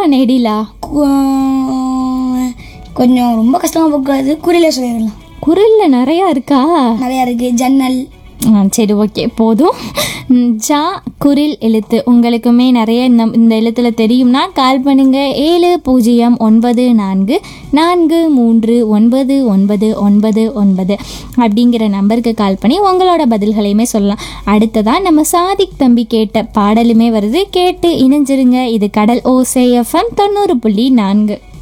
நெடிலா கு- கொஞ்சம் ரொம்ப கஷ்டமாக போகக்கூடாது குறியில சொல்லிடலாம் குரல்ல நிறையா இருக்கா நிறையா இருக்குது ஜன்னல் ஆ, சரி ஓகே போதும் ம், ஜா குரில் எழுத்து உங்களுக்குமே நிறைய இந்த இந்த எழுத்தில் தெரியும்னா கால் பண்ணுங்க ஏழு பூஜ்ஜியம் ஒன்பது நான்கு நான்கு மூன்று ஒன்பது ஒன்பது ஒன்பது ஒன்பது அப்படிங்கிற நம்பருக்கு கால் பண்ணி உங்களோட பதில்களையுமே சொல்லலாம் அடுத்ததான் நம்ம சாதிக் தம்பி கேட்ட பாடலுமே வருது கேட்டு இணைஞ்சிருங்க இது கடல் ஓசை எஃப்எம் தொண்ணூறு புள்ளி நான்கு